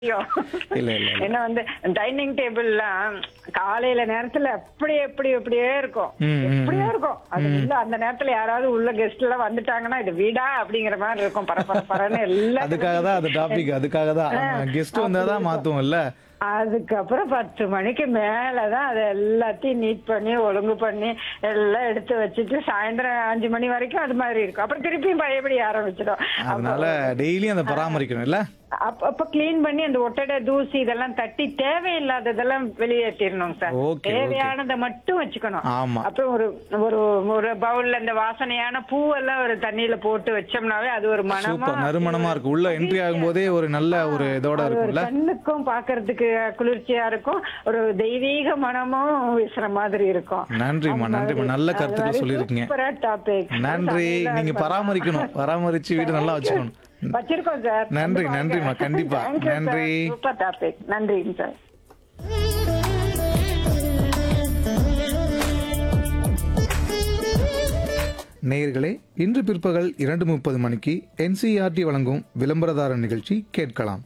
ஐயோ. இல்ல, இல்ல, இல்ல. ஏன்னா வந்து டைனிங் டேபிள்லாம் காலையில நேரத்துல அப்படி எப்படி எப்படியே இருக்கும் ம், ம், எப்படியே ம். இருக்கும் அது உள்ள அந்த நேரத்துல யாராவது உள்ள கெஸ்ட் எல்லாம் வந்துட்டாங்கன்னா இது வீடா அப்படிங்கிற மாதிரி இருக்கும் பரபர பரன்னு எல்லாம் அதுக்காக தான் அது டாபிக் அதுக்காக தான் கெஸ்ட் வந்தா தான் மாத்துவோம்ல அதுக்கப்புறம் பத்து மணிக்கு மேலதான் அதை எல்லாத்தையும் நீட் பண்ணி ஒழுங்கு பண்ணி எல்லாம் எடுத்து வச்சுட்டு சாயந்தரம் அஞ்சு மணி வரைக்கும் அது மாதிரி இருக்கும் அப்புறம் திருப்பியும் பழையபடி ஆரம்பிச்சிடும் அதனால டெய்லியும் அதை பராமரிக்கணும் இல்ல அப்ப அப்ப கிளீன் பண்ணி அந்த ஒட்டடை தூசி இதெல்லாம் தட்டி தேவையில்லாததெல்லாம் வெளியேற்றிடணும் சார் Okay, okay. தேவையானதை மட்டும் வச்சுக்கணும் ஆமா. அப்புறம் ஒரு ஒரு ஒரு பவுல்ல இந்த வாசனையான பூவெல்லாம் ஒரு தண்ணியில போட்டு வச்சோம்னாவே அது ஒரு மனமா சூப்பர் நறுமணமா இருக்கு உள்ள என்ட்ரி ஆகும்போதே ஒரு நல்ல ஒரு இதோட அது ஒரு இருக்கும்ல கண்ணுக்கும் பாக்குறதுக்கு குளிர்ச்சியா இருக்கும் ஒரு தெய்வீக மனமும் வீசுற மாதிரி இருக்கும் நன்றிம்மா நன்றிம்மா நல்ல கருத்துக்கள் சொல்லியிருக்கீங்க டாபிக் நன்றி நீங்க பராமரிக்கணும் பராமரிச்சு வீடு நல்லா வச்சுக்கணும் வச்சிருக்கோம் சார் நன்றி, நன்றிம்மா, கண்டிப்பா. நன்றி. சூப்பர் டாபிக் நன்றிங்க சார் நேயர்களே இன்று பிற்பகல் இரண்டு முப்பது மணிக்கு என்சிஆர்டி வழங்கும் விளம்பரதார நிகழ்ச்சி கேட்கலாம்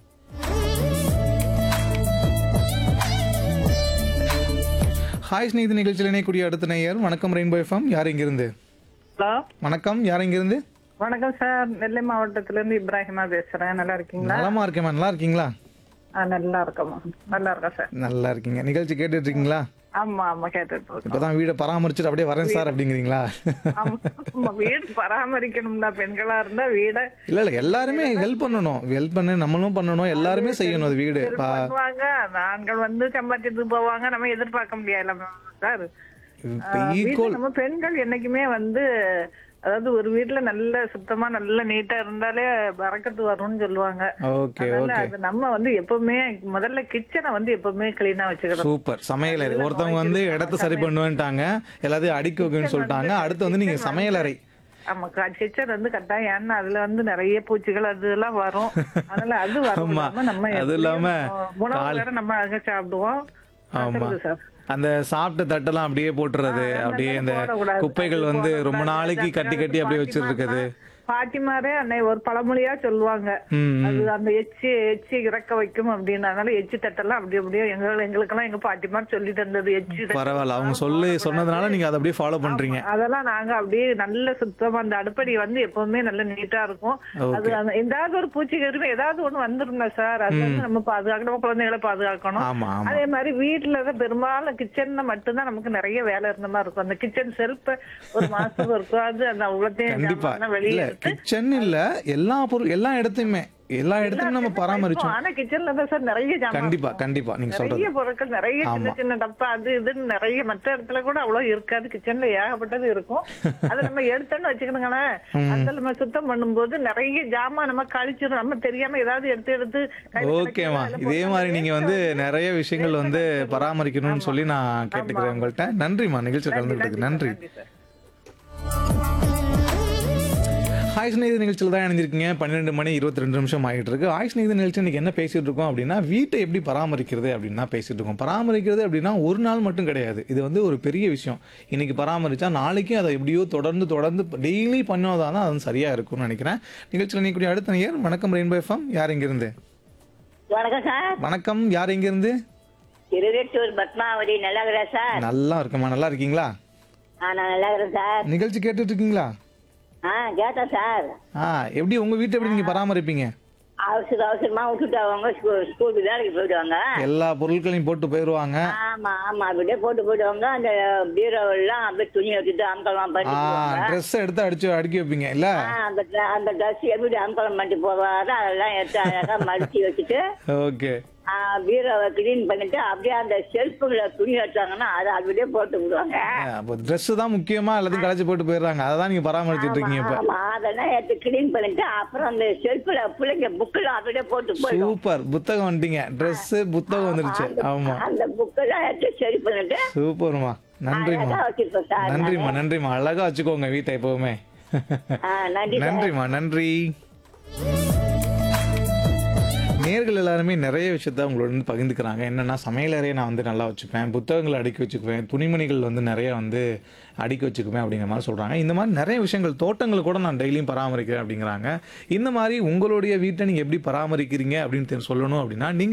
ஹாய் ஸ்நேகித நிகழ்ச்சியில் இணையக்கூடிய அடுத்த நேயர் வணக்கம் ரெயின்போ எஃப்எம் யார் இங்கிருந்து ஹலோ வணக்கம் யார் இங்கிருந்து வணக்கம் சார் நெல்லை மாவட்டத்துல இருந்து இப்ராஹிமா பேசுறேன் நல்லா இருக்கீங்களா நலமா இருக்கேம்மா நல்லா இருக்கீங்களா ஆ, நல்லா இருக்கோமா நல்லா இருக்கேன் சார் நல்லா இருக்கீங்க நிகழ்ச்சி கேட்டுட்டு இருக்கீங்களா ஆமா ஆமா கேட்டுட்டு இருக்கோம் இப்பதான் வீடை பராமரிச்சுட்டு அப்படியே வரேன் சார் அப்படிங்கிறீங்களா ஆமா, ஆமா, வீடு பராமரிக்கணும்னா பெண்களா இருந்தா வீட இல்ல இல்ல எல்லாருமே ஹெல்ப் பண்ணணும் ஹெல்ப் பண்ணு நம்மளும் பண்ணணும் எல்லாருமே செய்யணும் அது வீடு பா- பண்ணுவாங்க அந்த ஆண்கள் வந்து சம்பாதிச்சதுக்கு போவாங்க நம்ம எதிர்பார்க்க முடியாது சார் இப்ப வீட்டுல ஈக்குவல் நம்ம பெண்கள் என்னைக்குமே வந்து அதாவது ஒரு வீட்டுல நல்ல சுத்தமா நல்ல நீட்டா இருந்தாலே பறக்கத்து வரும்னு சொல்லுவாங்க ஓகே அதனால ஓகே அது நம்ம வந்து எப்பவுமே முதல்ல கிச்சனை வந்து எப்பவுமே கிளீனா வச்சுக்கணும் சூப்பர் சமையலறை ஒருத்தவங்க வந்து இடத்த சரி பண்ணுவேன்ட்டாங்க எல்லாத்தையும் அடிக்க வைக்கணும்னு சொல்லிட்டாங்க அடுத்து வந்து நீங்க சமையலறை ஆமா கிச்சன் வந்து கட்டாயம் ஏன்னா அதுல வந்து நிறைய பூச்சிகள் அது எல்லாம் வரும் அதனால அது வரும் ஆமா. இல்லாம நம்ம அது இல்லாம எப்படியும் உணவு கால்- வேற நம்ம அங்க சாப்பிடுவோம் ஆமா சொல்லுங்க சார் அந்த சாப்பிட்ட தட்டெல்லாம் அப்படியே போட்டுறது அப்படியே இந்த போடக்கூடாது. குப்பைகள் அது வந்து ரொம்ப போடக்கூடாது. நாளைக்கு கட்டி கட்டி அப்படியே வச்சிட்டு இருக்குது பாட்டிமாரே அன்னை ஒரு பழமொழியா சொல்லுவாங்க ம், ம். அது அந்த எச்சி எச்சி இறக்க வைக்கும் அப்படின்னு அதனால எச்சி தட்டெல்லாம் அப்படி அப்படியே எங்க எங்களுக்கெல்லாம் எங்க பாட்டிமார் சொல்லி தந்தது எச்சி தட்டு. பரவாயில்ல அவங்க சொல்லி சொன்னதுனால நீங்க அதை அப்படியே ஃபாலோ பண்றீங்க அதெல்லாம் நாங்க அப்படியே நல்ல சுத்தமா அந்த அடுப்படி வந்து எப்பவுமே நல்ல நீட்டா இருக்கும் அது அந்த- ஏதாவது ஒரு பூச்சி கருமை ஏதாவது ஒண்ணு வந்துருங்க சார் அது வந்து நம்ம பாதுகாக்கணும் நம்ம குழந்தைகளை பாதுகாக்கணும் ஆமா ஆமா அதே மாதிரி வீட்டுல தான் பெரும்பாலும் கிச்சன்ல மட்டும்தான் நமக்கு நிறைய வேலை இருந்த மாதிரி இருக்கும் அந்த கிச்சன் செல்ஃப் ஒரு மாசத்துக்கு இருக்கும் அது அந்த அவ்வளோத்தையும் கண்டிப்பா வெளியே இல்ல எடுத்து கிச்சன் இல்ல எல்லா பொருள் எல்லா இடத்தையுமே எல்லா இடத்தையும் நம்ம பராமரிச்சோம் ஆனா கிச்சன்ல தான் சார் நிறைய ஜாமான் கண்டிப்பா கண்டிப்பா நீங்க சொல்றது நிறைய பொருட்கள் நிறைய சின்ன சின்ன டப்பா அது இதுன்னு நிறைய மற்ற இடத்துல கூட அவ்வளவு இருக்காது கிச்சன்ல ஏகப்பட்டது இருக்கும் அதை நம்ம எடுத்தோன்னு வச்சுக்கணுங்களேன் அந்த நம்ம சுத்தம் பண்ணும்போது நிறைய ஜாமான் நம்ம கழிச்சிடும் நம்ம தெரியாம ஏதாவது எடுத்து எடுத்து கையில ஓகேம்மா கிடைக்கிறத இதே போட்டு மாதிரி நீங்க வந்து நிறைய விஷயங்கள் வந்து பராமரிக்கணும்னு சொல்லி நான் கேட்டுக்கிறேன் உங்கள்கிட்ட நன்றிம்மா நிகழ்ச்சியில் கலந்துக்கிட்டதுக்கு நன்றி சார். ஹாய் ஸ்நேகித நிகழ்ச்சியில் தான் இணைஞ்சிருக்கீங்க பன்னிரெண்டு மணி இருபத்தி ரெண்டு நிமிஷம் ஆகிட்டு இருக்கு ஹாய் ஸ்நேகித நிகழ்ச்சி இன்னைக்கு என்ன பேசிட்டு இருக்கோம் அப்படின்னா வீட்டை எப்படி பராமரிக்கிறது அப்படின்னு தான் பேசிட்டு இருக்கோம் பராமரிக்கிறது அப்படின்னா ஒரு நாள் மட்டும் கிடையாது இது வந்து ஒரு பெரிய விஷயம் இன்னைக்கு பராமரிச்சா நாளைக்கு அதை எப்படியோ தொடர்ந்து தொடர்ந்து டெய்லி பண்ணாதான் அது வந்து சரியா இருக்கும்னு நினைக்கிறேன் நிகழ்ச்சியில் நீக்கூடிய அடுத்த நேயர் வணக்கம் ரெயின்போ எஃப்எம் யார் இங்கிருந்து வணக்கம் சார் வணக்கம் யார் இங்கிருந்து திருவேட்டூர் பத்மாவதி நல்லா இருக்கிறேன் சார் நல்லா இருக்கம்மா நல்லா இருக்கீங்களா ஆ நான் நல்லா இருக்கிறேன் சார் நிகழ்ச்சி கேட்டுட்டு இருக்கீங்களா ஆ கேட்டேன் சார் ஆ எப்படி உங்க வீட்டை எப்படி நீங்க பராமரிப்பீங்க அவசர அவசரமா விட்டுட்டு அவங்க ஸ்கூ- ஸ்கூலுக்கு வேலைக்கு போயிடுவாங்க எல்லா பொருட்களையும் போட்டு போயிருவாங்க ஆமா ஆமா அப்படியே போட்டு போயிடுவாங்க அந்த பீரோ எல்லாம் அப்படியே துணி எடுத்துட்டு அம்பலம் ஆ பண்ணிட்டு ட்ரெஸ் எடுத்து அடிச்சு அடுக்கி வைப்பீங்க இல்ல அந்த ட்ர- அந்த ட்ரெஸ் எப்படி அம்பலம் பண்ணிட்டு போவாரு அதெல்லாம் எடுத்து அழகா மடிச்சு வச்சுட்டு ஓகே ஆ, பீரோவை கிளீன் பண்ணிட்டு அப்படியே அந்த செல்ஃபுல துணி எடுத்தாங்கன்னா அதை அப்படியே போட்டு விடுவாங்க அப்போ ட்ரெஸ் தான் முக்கியமா எல்லாத்தையும் களைச்சு போட்டு போயிடுறாங்க அதை தான் நீங்க பராமரிச்சுட்டு இருக்கீங்க இப்ப ஆமா அதெல்லாம் எடுத்து கிளீன் பண்ணிட்டு அப்புறம் அந்த செல்ஃபுல பிள்ளைங்க புக்கெல்லாம் அப்படியே போட்டு போயிடும் சூப்பர் புத்தகம் வந்துட்டீங்க ட்ரெஸ் புத்தகம் வந்துருச்சு ஆமா அந்த புக்கெல்லாம் எடுத்து சரி பண்ணிட்டு சூப்பர்மா நன்றிம்மா அழகா வச்சிருப்போம் சார் நன்றிம்மா நன்றிம்மா அழகா வச்சுக்கோங்க வீட்டை எப்பவுமே ஆ, நன்றி சார் நன்றிம்மா நன்றி நேர்கள் எல்லாருமே நிறைய விஷயத்த உங்களோட வந்து பகிர்ந்துக்கிறாங்க என்னன்னா சமையலறையை நான் வந்து நல்லா வச்சுப்பேன் புத்தகங்களை அடுக்கி வச்சுக்குவேன் துணிமணிகள் வந்து நிறைய வந்து அடுக்கி வச்சுக்குவேன் அப்படிங்கிற மாதிரி சொல்றாங்க இந்த மாதிரி நிறைய விஷயங்கள் தோட்டங்களை கூட நான் டெய்லியும் பராமரிக்கிறேன் அப்படிங்கிறாங்க இந்த மாதிரி உங்களுடைய வீட்டை நீங்க எப்படி பராமரிக்கிறீங்க அப்படின்னு தெரி- சொல்லணும் அப்படின்னா நீங்க